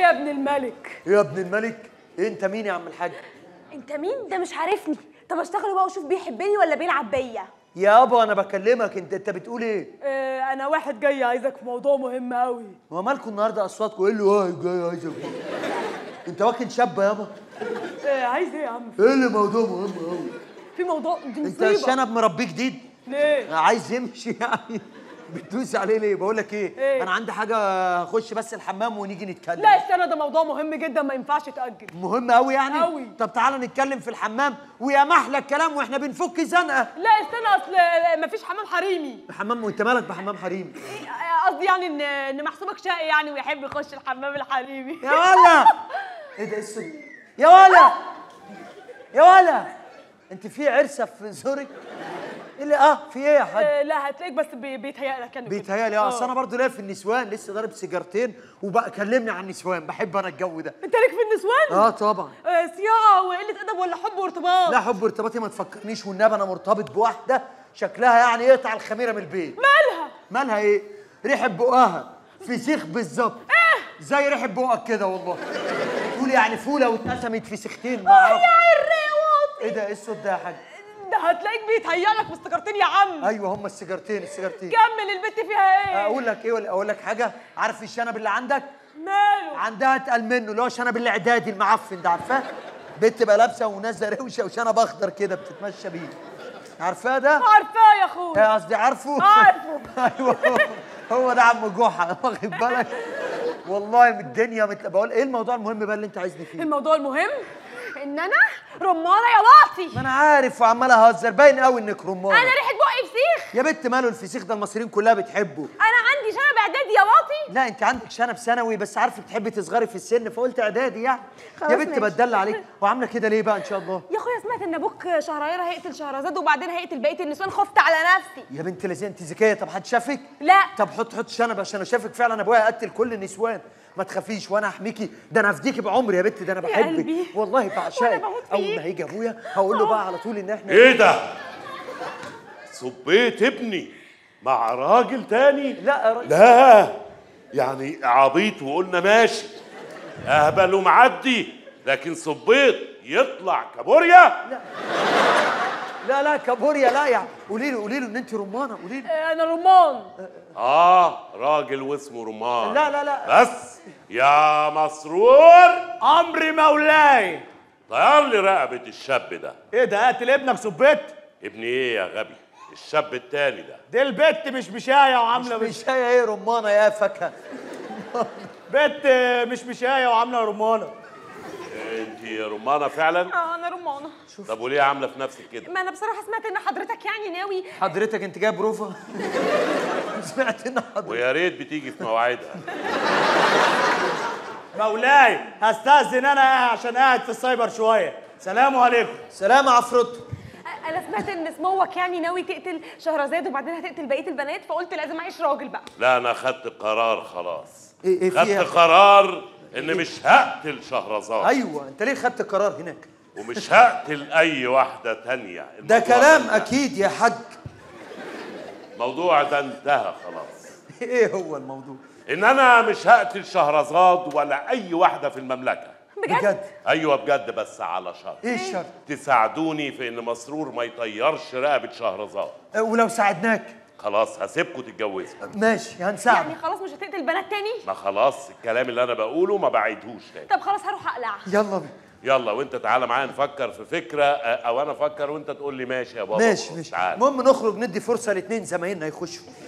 يا ابن الملك يا ابن الملك إيه انت مين يا عم الحاج انت مين ده مش عارفني طب اشتغل بقى وشوف بيحبني ولا بيلعب بيا يابا انا بكلمك انت انت بتقول ايه آه انا واحد جاي عايزك في موضوع مهم قوي هو مالكم النهارده اصواتكم ايه اللي هو جاي عايزك انت واكل شابه يابا آه عايز ايه يا عم ايه اللي موضوع مهم قوي في موضوع دي انت مصيبه الشنب مربيه جديد ليه عايز يمشي يعني بتدوس عليه ليه بقول لك ايه إيه؟ انا عندي حاجه هخش بس الحمام ونيجي نتكلم لا استنى ده موضوع مهم جدا ما ينفعش يتاجل مهم قوي يعني أوي. طب تعالى نتكلم في الحمام ويا محلى الكلام واحنا بنفك زنقه لا استنى اصل مفيش حمام حريمي حمام وانت مالك بحمام حريم آه، قصدي يعني ان ان محسوبك شقي يعني ويحب يخش الحمام الحريمي يا ولا ايه ده السد يا ولا يا ولا انت في عرسه في زورك ايه اللي اه في ايه يا حاج آه، لا هتلاقيك بس بي- بيتهيأ لك انا كده. بيتهيألي اه اصل آه. انا برضه ليا في النسوان لسه ضارب سيجارتين وبقى كلمني عن النسوان بحب انا الجو ده انت ليك في النسوان اه طبعا آه، صياعه وقله ادب ولا حب وارتباط لا حب ارتباطي ما تفكرنيش والنبي انا مرتبط بواحده شكلها يعني يقطع الخميره من البيت مالها مالها ايه ريحه بقها فسيخ بالظبط زي ريحه بقك كده والله تقول يعني فوله واتقسمت فسيختين ما اعرفش ايه ده ايه الصوت ده يا حاج ده هتلاقيك بيتهيأ لك باستكارتين يا عم ايوه هم السيجارتين السيجارتين كمل البت فيها ايه اقول لك ايه ولا اقول لك حاجه عارف الشنب اللي عندك ماله عندها اتقل منه اللي هو شنب الاعدادي المعفن ده عارفاه بنت بقى لابسه ونازله روشه وشنب اخضر كده بتتمشى بيه عارفاه ده عارفاه يا اخويا ايه قصدي عارفه عارفه. ايوه هو- هو ده عم جحا واخد بالك والله من الدنيا متل... بقول ايه الموضوع المهم بقى اللي انت عايزني فيه الموضوع المهم ان انا رمانه يا واطي ما انا عارف وعمال اهزر باين قوي انك رمانه انا ريحه بقي فسيخ يا بنت ماله الفسيخ ده المصريين كلها بتحبه انا عندي شنب اعدادي يا واطي لا انت عندك شنب ثانوي بس عارفه بتحبي تصغري في السن فقلت اعدادي يعني خلاص يا بنت ماشي. بتدل عليك وعامله كده ليه بقى ان شاء الله يا اخويا سمعت ان ابوك شهريار هيقتل شهرزاد وبعدين هيقتل بقيه النسوان خفت على نفسي يا بنت لازم انت ذكيه طب حد شافك لا طب حط حط شنب عشان اشوفك فعلا ابويا هيقتل كل النسوان ما تخافيش وانا احميكي ده انا افديكي بعمري يا بنت ده انا بحبك قلبي. والله وأنا بعشقك بموت اول فيك. ما هيجي ابويا هقول له بقى على طول ان احنا ايه ده؟ صبيت ابني مع راجل تاني؟ لا يا راجل. لا يعني عبيط وقلنا ماشي اهبل ومعدي لكن صبيت يطلع كابوريا لا لا كابوريا لا يعني قولي له قولي له ان انت رمانه قولي له آه، انا رمان اه راجل واسمه رمان لا لا لا بس يا مسرور امر مولاي طير لي رقبة الشاب ده ايه ده قاتل ابنك صبيت ابني ايه يا غبي الشاب التاني ده دي البت مش مشايه وعامله مش مش هي ايه رمانه يا فاكهه بت مش مشايه وعامله رمانه انت رمانة فعلا اه انا رمانه طب وليه عاملة في نفسك كده ما انا بصراحه سمعت ان حضرتك يعني ناوي حضرتك انت جايب بروفه سمعت ان حضرتك ويا ريت بتيجي في مواعيدها مولاي هستأذن انا عشان قاعد في السايبر شويه سلام عليكم سلام عفروتو انا سمعت ان سموك يعني ناوي تقتل شهرزاد وبعدين هتقتل بقيه البنات فقلت لازم اعيش راجل بقى لا انا خدت قرار خلاص ايه ايه فيها خدت قرار ان مش هقتل شهرزاد ايوه انت ليه خدت قرار هناك ومش هقتل اي واحده تانية ده الموضوع كلام انتهى. اكيد يا حاج الموضوع ده انتهى خلاص ايه هو الموضوع ان انا مش هقتل شهرزاد ولا اي واحده في المملكه بجد, بجد ايوه بجد بس على شرط ايه الشرط تساعدوني في ان مسرور ما يطيرش رقبه شهرزاد أه، ولو ساعدناك خلاص هسيبكم تتجوزوا ماشي هنساعدك يعني خلاص مش هتقتل بنات تاني ما خلاص الكلام اللي انا بقوله ما بعيدهوش تاني طب خلاص هروح اقلع يلا بينا يلا وانت تعالى معايا نفكر في فكره آه، او انا افكر وانت تقول لي ماشي يا بابا ماشي ماشي تعال المهم نخرج ندي فرصه لاثنين زمايلنا يخشوا